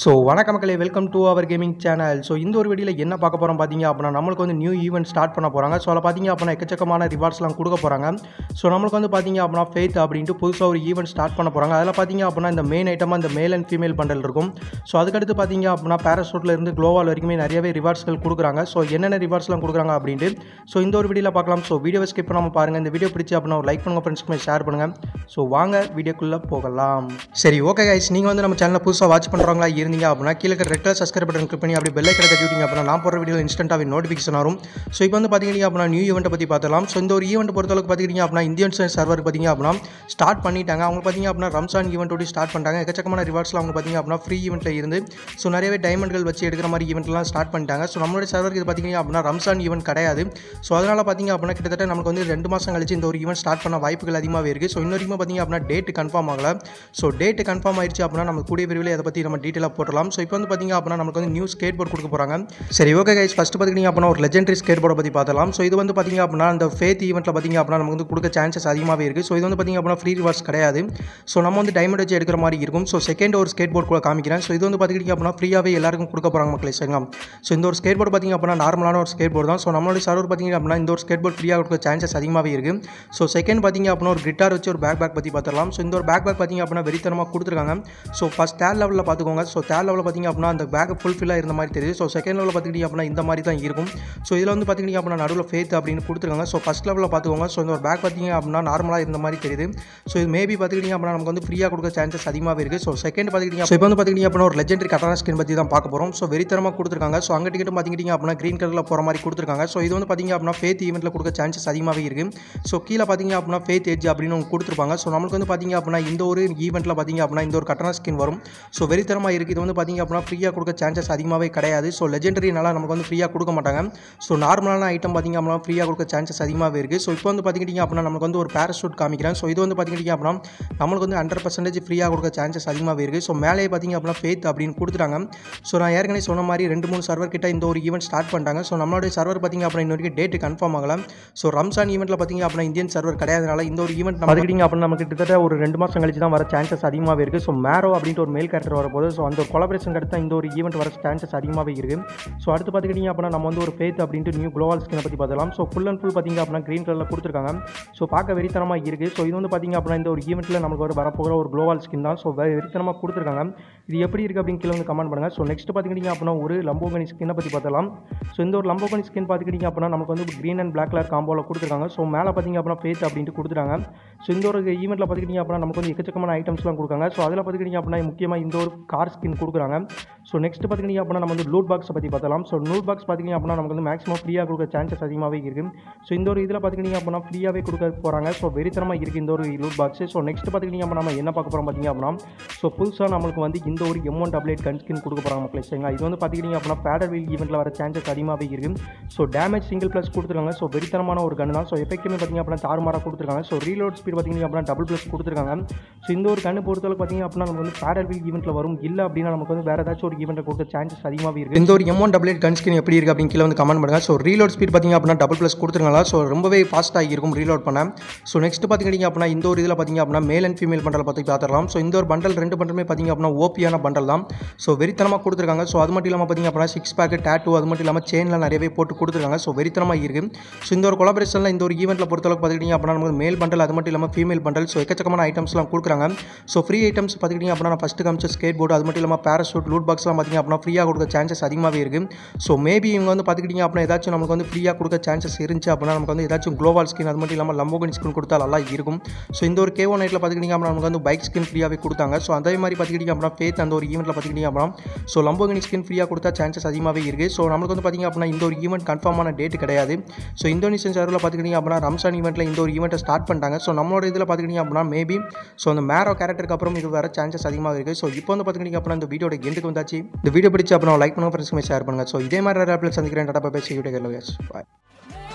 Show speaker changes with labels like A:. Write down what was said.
A: so வணக்க மக்களே welcome to our gaming channel so இந்த ஒரு வீடியோவில் என்ன பார்க்க போகிறோம் பார்த்தீங்க அப்படின்னா நம்மளுக்கு வந்து நியூ ஈவெண்ட் ஸ்டார்ட் பண்ண போகிறாங்க ஸோ அதில் பார்த்தீங்க அப்படின்னா எக்கச்சக்கமான ரிவார்ட்ஸ்லாம் கொடுக்க போகிறாங்க ஸோ நம்மளுக்கு வந்து பார்த்தீங்க அப்படின்னா ஃபேத் அப்படின்ட்டு புதுசாக ஒரு ஈவெண்ட் ஸ்டார்ட் பண்ண போகிறாங்க அதில் பார்த்தீங்க அப்படின்னா இந்த மெயின் ஐட்டமாக இந்த மேல் அண்ட் ஃபீமேல் பண்டல் இருக்கும் ஸோ அதுக்கடுத்து பார்த்தீங்க அப்படின்னா பேராசூட்டில் இருந்து க்ளோவால் வரைக்குமே நிறையவே ரிவார்ட்ஸ்கள் கொடுக்குறாங்க ஸோ என்னென்ன ரிவார்ட்ஸ்லாம் கொடுக்குறாங்க அப்படின்ட்டு ஸோ இந்த ஒரு வீடியோவில் பார்க்கலாம் ஸோ வீடியோவை ஸ்கிப் பண்ணாமல் பாருங்கள் இந்த வீடியோ பிடிச்சி அப்படின்னா ஒரு லைக் பண்ணுங்கள் ஃப்ரெண்ட்ஸ்க்குமே ஷேர் பண்ணுங்கள் ஸோ வாங்க வீடியோக்குள்ளே போகலாம் சரி ஓகே கைஸ் நீங்கள் வந்து நம்ம சேனலை புதுசாக வாட்ச் பண்ணுறவங்களா இருந்தீங்க அப்படின்னா கீழே இருக்கிற red colour subscribe button click பண்ணி அப்படி பெல்லை கடை தட்டி விட்டீங்க அப்படின்னா நான் போகிற வீடியோ இன்ஸ்டன்ட்டாக நோட்டிஃபிகேஷன் வரும் ஸோ இப்போ வந்து பார்த்தீங்கன்னா அப்படின்னா நியூ ஈவெண்ட்டை பற்றி பார்த்தலாம் ஸோ இந்த ஒரு ஈவெண்ட் பொறுத்தளவுக்கு பார்த்தீங்கன்னா அப்படின்னா இந்தியன் சர்வர் பார்த்தீங்க அப்படின்னா ஸ்டார்ட் பண்ணிட்டாங்க அவங்க பார்த்தீங்க அப்படின்னா ரம்சான் ஈவெண்ட்டோட ஸ்டார்ட் பண்ணிட்டாங்க எக்கச்சக்கமான ரிவார்ட்ஸ்லாம் அவங்க பார்த்தீங்க அப்படின்னா ஃப்ரீ ஈவெண்ட்டில் இருந்து ஸோ நிறையவே டைமண்ட்கள் வச்சு எடுக்கிற மாதிரி ஈவெண்ட்லாம் ஸ்டார்ட் பண்ணிட்டாங்க ஸோ நம்மளோட சர்வருக்கு இது பார்த்தீங்க அப்படின்னா ரம்சான் ஈவெண்ட் கிடையாது ஸோ அதனால் பார்த்தீங்க அப்படின்னா கிட்டத்தட்ட நமக்கு வந்து ரெண்டு மாதம் கழிச்சு இந்த ஒரு ஈவெண்ட் ஸ்டார்ட் பண்ண வாய்ப்புகள் அதிகமாகவே இருக்குது ஸோ இன்ன வரைக்கும் பார்த்தீங்க அப்படின்னா டேட் கன்ஃபார்ம் ஆகல ஸோ டேட் கன்ஃபார்ம் ஆயிடுச்சு அப்படின்னா நம்ம கூடிய விரைவில் அதை பற்றி நம்ம டீட்டெயிலாக போட்டலாம் ஸோ இப்போ வந்து பார்த்தீங்க அப்படின்னா நமக்கு வந்து நியூ ஸ்கேட் போர்டு கொடுக்க போகிறாங்க சரி ஓகே கைஸ் ஃபஸ்ட்டு பார்த்தீங்க அப்படின்னா ஒரு லெஜெண்டரி ஸ்கேட் போர்டை பற்றி பார்த்தலாம் ஸோ இது வந்து பார்த்தீங்க அப்படின்னா அந்த ஃபேத் ஈவெண்ட்டில் பார்த்தீங்க அப்படின்னா நமக்கு வந்து கொடுக்க சான்சஸ் அதிகமாகவே இருக்குது ஸோ இது வந்து பார்த்தீங்க அப்படின்னா ஃப்ரீ ரிவார்ட்ஸ் கிடையாது ஸோ நம்ம வந்து டைமண்ட் வச்சு எடுக்கிற மாதிரி இருக்கும் ஸோ செகண்ட் ஒரு ஸ்கேட் போர்டு கூட காமிக்கிறேன் ஸோ இது வந்து பார்த்தீங்க அப்படின்னா ஃப்ரீயாகவே எல்லாருக்கும் கொடுக்க போகிறாங்க மக்களே சரிங்களா ஸோ இந்த ஒரு ஸ்கேட் போர்டு பார்த்தீங்க அப்படின்னா நார்மலான ஒரு ஸ்கேட் போர்டு தான் ஸோ நம்மளோட சர்வர் பார்த்தீங்க அப்படின்னா இந்த ஒரு ஸ்கேட் போர்டு ஃப்ரீயாக கொடுக்க சான்சஸ் அதிகமாகவே இருக்குது ஸோ செகண்ட் பார்த்தீங்க அப்படின்னா ஒரு கிட்டார் வச்சு ஒரு பேக் பேக் பற்றி பார்த்துடலாம் ஸோ இந்த ஒரு பேக் பேக் பார்த்தீங்க அப்படின்னா வெறித்தனமாக கொடுத்துருக்காங்க ஸோ ஃபஸ்ட் தேர்ட் லெவலில் பார்த்துக்கோங்க ஸோ தேர்ட் லெவலில் பார்த்தீங்க அப்படின்னா அந்த பேக் ஃபுல்ஃபில்லாக இருந்த மாதிரி தெரியுது ஸோ செகண்ட் லெவலில் பார்த்துக்கிட்டீங்க அப்படின்னா இந்த மாதிரி தான் இருக்கும் ஸோ இதில் வந்து பார்த்துக்கிட்டீங்க அப்படின்னா நடுவில் ஃபேத் அப்படின்னு கொடுத்துருக்காங்க ஸோ ஃபஸ்ட் லெவலில் பார்த்துக்கோங்க ஸோ இந்த ஒரு பேக் பார்த்தீங்க அப்படின்னா நார்மலாக இருந்த மாதிரி தெரியுது ஸோ இது மேபி பார்த்துக்கிட்டீங்க அப்படின்னா நமக்கு வந்து ஃப்ரீயாக கொடுக்க சான்சஸ் அதிகமாகவே இருக்குது ஸோ செகண்ட் பார்த்துக்கிட்டீங்க ஸோ இப்போ வந்து பார்த்துக்கிட்டீங்க அப்படின்னா ஒரு லெஜெண்டரி கட்டான ஸ்கின் பற்றி தான் பார்க்க போகிறோம் ஸோ வெறித்தரமாக கொடுத்துருக்காங்க ஸோ அங்கே டிக்கெட்டும் பார்த்துக்கிட்டீங்க அப்படின்னா க்ரீன் கலரில் போகிற மாதிரி கொடுத்துருக்காங்க ஸோ இது வந்து பார்த்திங்க அப்படின்னா ஃபேத் ஈவெண்ட்டில் கொடுக்க சான்சஸ் அதிகமாகவே இருக்குது ஸோ கீழே பார்த்தீங்க அப்படின்னா ஃபேத் ஏஜ் அப்படின்னு அவங்க கொடுத்துருப்பாங்க ஸோ நம்மளுக்கு வந்து பார்த்திங்க அப்படின்னா இந்த ஒரு ஈவெண்ட்டில் பார்த்திங்க அப்படின்னா இந்த ஒரு கட்டண ஸ்கின் வரும் ஸோ வெறித்தரமாக இருக்குது இது வந்து பார்த்திங்க அப்படின்னா ஃப்ரீயாக கொடுக்க சான்சஸ் அதிகமாகவே கிடையாது ஸோ லெஜெண்டரினால நமக்கு வந்து ஃப்ரீயாக கொடுக்க மாட்டாங்க ஸோ நார்மலான ஐட்டம் பார்த்திங்க அப்படின்னா ஃப்ரீயாக கொடுக்க சான்சஸ் அதிகமாகவே இருக்குது ஸோ இப்போ வந்து பார்த்திக்கிட்டிங்க அப்படின்னா நமக்கு வந்து ஒரு பேராஷூட் காமிக்கிறேன் ஸோ இது வந்து பார்த்திக்கிட்டிங்க அப்படின்னா நம்மளுக்கு வந்து ஹண்ட்ரட் பர்சன்டேஜ் ஃப்ரீயாக கொடுக்க சான்சஸ் அதிகமாகவே இருக்குது ஸோ மேலே பார்த்திங்க அப்படின்னா ஃபேத் அப்படின்னு கொடுத்துட்டாங்க ஸோ நான் ஏற்கனவே சொன்ன மாதிரி ரெண்டு மூணு சர்வர் கிட்ட இந்த ஒரு ஈவெண்ட் ஸ்டார்ட் பண்ணிட்டாங்க ஸோ நம்மளுடைய சர்வர் பார்த்திங்க அப்படின்னா இன்ன வரைக்கும் டேட் கன்ஃபார்ம் ஆகலாம் ஸோ ரம்சான் ஈவெண்ட்டில் பார்த்திங்க அப்படின்னா இந்தியன் சர்வர் கிடையாதுனால இந்த ஒரு ஈவெண்ட் பார்த்துக்கிட்டிங்க அப்படின்னா நமக்கு கிட்டத்தட்ட ஒரு ரெண்டு மாதம் கழிச்சு தான் வர சான்சஸ் அதிகமாகவே இருக்குது ஸோ மேரோ அப்படின்ட்டு ஒரு மேல் கேரக்டர் வரப்போது ஸோ அந்த ஒரு கொலபரேஷன் அடுத்து இந்த ஒரு ஈவெண்ட் வர சான்சஸ் அதிகமாகவே இருக்குது ஸோ அடுத்து பார்த்துக்கிட்டிங்க அப்படின்னா நம்ம வந்து ஒரு ஃபேத் அப்படின்ட்டு நியூ குளோவல் ஸ்கினை பற்றி பார்க்கலாம் ஸோ ஃபுல் அண்ட் ஃபுல் பார்த்திங்க அப்படின்னா க்ரீன் கலரில் கொடுத்துருக்காங்க ஸோ பார்க்க வெறித்தனமாக இருக்குது ஸோ இது வந்து பார்த்திங்க அப்படின்னா இந்த ஒரு ஈவெண்ட்டில் நமக்கு ஒரு வரப்போகிற ஒரு குளோவல் ஸ்கின் தான் ஸோ வெறித்தனமாக கொடுத்துருக்காங்க இது எப்படி இருக்குது அப்படின்னு கீழே வந்து கமெண்ட் பண்ணுங்கள் ஸோ நெக்ஸ்ட் பார்த்துக்கிட்டிங்க அப்படின்னா ஒரு லம்போகனி ஸ்கினை பற்றி பார்த்தலாம் ஸோ இந்த ஒரு லம்போகனி ஸ்கின் பார்த்துக்கிட்டிங்க அப்படின்னா நமக்கு வந்து க்ரீன் அண்ட் பிளாக் கலர் காம்போவில் கொடுத்துருக்காங்க ஸோ மேலே பார்த்திங்க அப்படின்னா ஃபேத் அப்படின்ட்டு கொடுத்துருக்காங்க ஸோ இந்த ஒரு ஈவெண்ட்டில் பார்த்துக்கிட்டிங்க அப்படின்னா நமக்கு வந்து எக்கச்சக்கமான ஐட்டம்ஸ்லாம் கொடுக்காங்க ஸோ அதில் பார்த்துக்கிட்டிங்க அப்படின்னா முக்கியமாக இந்த ஒரு கார் ஸ்கின் கொடுக்குறாங்க ஸோ நெக்ஸ்ட் பார்த்துக்கிட்டிங்க அப்படின்னா நம்ம வந்து லூட் பாக்ஸை பற்றி பார்த்தலாம் ஸோ லூட் பாக்ஸ் பார்த்திங்க அப்படின்னா நமக்கு வந்து மேக்ஸிமம் ஃப்ரீயாக கொடுக்க சான்சஸ் அதிகமாகவே இருக்குது ஸோ இந்த ஒரு இதில் பார்த்துக்கிட்டிங்க அப்படின்னா ஃப்ரீயாகவே கொடுக்க போகிறாங்க ஸோ வெறித்தனமாக இருக்குது இந்த ஒரு லூட் பாக்ஸ் ஸோ நெக்ஸ்ட் பார்த்துக்கிட்டிங்க அப்படின்னா நம்ம என்ன பார்க்க போகிறோம் பார்த்திங்க அப்படின்னா ஸோ புதுசாக நம்மளுக்கு வந்து இந்த ஒரு M one double eight gun skin கொடுக்க போகிறாங்க மக்களே சரிங்களா இது வந்து பார்த்துக்கிட்டிங்க அப்படின்னா பேடர் வீல் ஈவெண்ட்டில் வர சான்சஸ் அதிகமாகவே இருக்குது ஸோ டேமேஜ் சிங்கிள் ப்ளஸ் கொடுத்துருக்காங்க ஸோ வெறித்தனமான ஒரு கன் தான் ஸோ எஃபெக்ட்டுமே பார்த்திங்க அப்படின்னா தாறுமாறாக கொடுத்துருக்காங்க ஸோ ரீலோட் ஸ்பீட் பார்த்திங்க அப்படின்னா டபுள் ப்ளஸ் கொடுத்துருக்காங்க ஸோ இந்த ஒரு கண்ணு பொறுத்தளவுக்கு பார்த்திங்க அப்படின்னா நமக்கு வந்து பேடர் வீல் ஈவெண்ட்டில் வரும் இல்லை அப்படின்னா நமக்கு வந்து வேறு ஏதாச்சும் ஒரு ஈவெண்ட்டில் கொடுக்க சான்சஸ் அதிகமாகவே இருக்குது இந்த ஒரு M one double eight gun skin எப்படி இருக்குது அப்படின்னு கீழே வந்து கமெண்ட் பண்ணுங்கள் ஸோ ரீலோட் ஸ்பீட் பார்த்திங்க அப்படின்னா டபுள் ப்ளஸ் கொடுத்துருங்களா ஸோ ரொம்பவே ஃபாஸ்ட்டாக இருக்கும் ரீலோட் பண்ண ஸோ நெக்ஸ்ட் பார்த்திங்க அப்படின்னா இந்த ஒரு இதில் பார்த்திங்க அப்படின்னா மேல் அண்ட் ஃபீமேல் பண்டல் பற்றி பார்த்துடலாம் ஸோ இந்த ஒரு பண்டல் ரெண்டு பண்டலுமே பார்த்திங்க அப்படின்னா ஓபியான பண்டல் தான் ஸோ வெறித்தனமாக கொடுத்துருக்காங்க ஸோ அது மட்டும் இல்லாமல் பார்த்திங்க அப்படின்னா சிக்ஸ் பேக்கு டேட்டு அது மட்டும் இல்லாமல் செயினில் நிறையவே போட்டு கொடுத்துருக்காங்க ஸோ வெறித்தனமாக இருக்குது ஸோ இந்த ஒரு கொலாபரேஷனில் இந்த ஒரு ஈவெண்ட்டில் பொறுத்தளவுக்கு பார்த்துக்கிட்டிங்க அப்படின்னா நமக்கு மேல் பண்டல் அது மட்டும் இல்லாமல் ஃபீமேல் பண்டல் ஸோ எக்கச்சக்கமான ஐட்டம்ஸ்லாம் கொடுக்குறாங்க ஸோ ஃப்ரீ ஐட்டம்ஸ் பார்த்துக்கிட்டிங்க அப்படின்னா நான் ஃபஸ்ட்டு காமிச்ச ஸ்கேட் போர்டு அது மட்டும் இல்லாமல் பேராஷூட் லூட் பாக்ஸ்லாம் பார்த்திங்க அப்படின்னா ஃப்ரீயாக கொடுக்க சான்சஸ் அதிகமாகவே இருக்குது ஸோ மேபி இவங்க வந்து பார்த்துக்கிட்டிங்க அப்படின்னா ஏதாச்சும் நமக்கு வந்து ஃப்ரீயாக கொடுக்க சான்சஸ் இருந்துச்சு அப்படின்னா நமக்கு வந்து ஏதாச்சும் குளோவால் ஸ்கின் அது மட்டும் இல்லாமல் லம்போகன் ஸ்கின் கொடுத்தா நல்லா இருக்கும் ஸோ இந்த ஒரு கேவோ நைட்டில் பார்த்துக்கிட்டிங்க அப்படின்னா நமக்கு வந்து பைக் ஸ்கின் ஃப்ரீயாகவே கொடுத்தாங்க ஸோ அதே மாதிரி பார்த்துக்கிட்டிங்க அப்படின்னா ஃபேத் அந்த ஒரு ஈவெண்ட்டில் பார்த்துக்கிட்டிங்க அப்படின்னா ஸோ லம்போகனி ஸ்கின் ஃப்ரீயாக கொடுத்தா சான்சஸ் அதிகமாகவே இருக்குது ஸோ நமக்கு வந்து பார்த்திங்க அப்படின்னா இந்த ஒரு ஈவெண்ட் கன்ஃபார்மான டேட் கிடையாது ஸோ இந்தோனேஷியன் சர்வரில் பார்த்துக்கிட்டிங்க அப்படின்னா ரம்சான் ஈவெண்ட்டில் இந்த ஒரு ஈவெண்ட்டை ஸ்டார்ட் பண்ணிட்டாங்க ஸோ நம்மளோட இதில் பார்த்துக்கிட்டிங்க அப்படின்னா மேபி ஸோ அந்த மேரோ கேரக்டருக்கு அப்புறம் இது வர சான்சஸ் அதிகமாக இருக்குது ஸோ இப்போ வந்து பார்த்துக்கிட்டிங்க அப்படின்னா இந்த வீடியோட எண்டுக்கு வந்தாச்சு இந்த வீடியோ பிடிச்சி அப்புறம் லைக் பண்ணுங்க ஃப்ரெண்ட்ஸ்க்குமே ஷேர் பண்ணுங்கள் ஸோ இதே மாதிரி ரேப்பில் சந்திக்கிறேன் டாடா பேசி யூடியூப் பாய்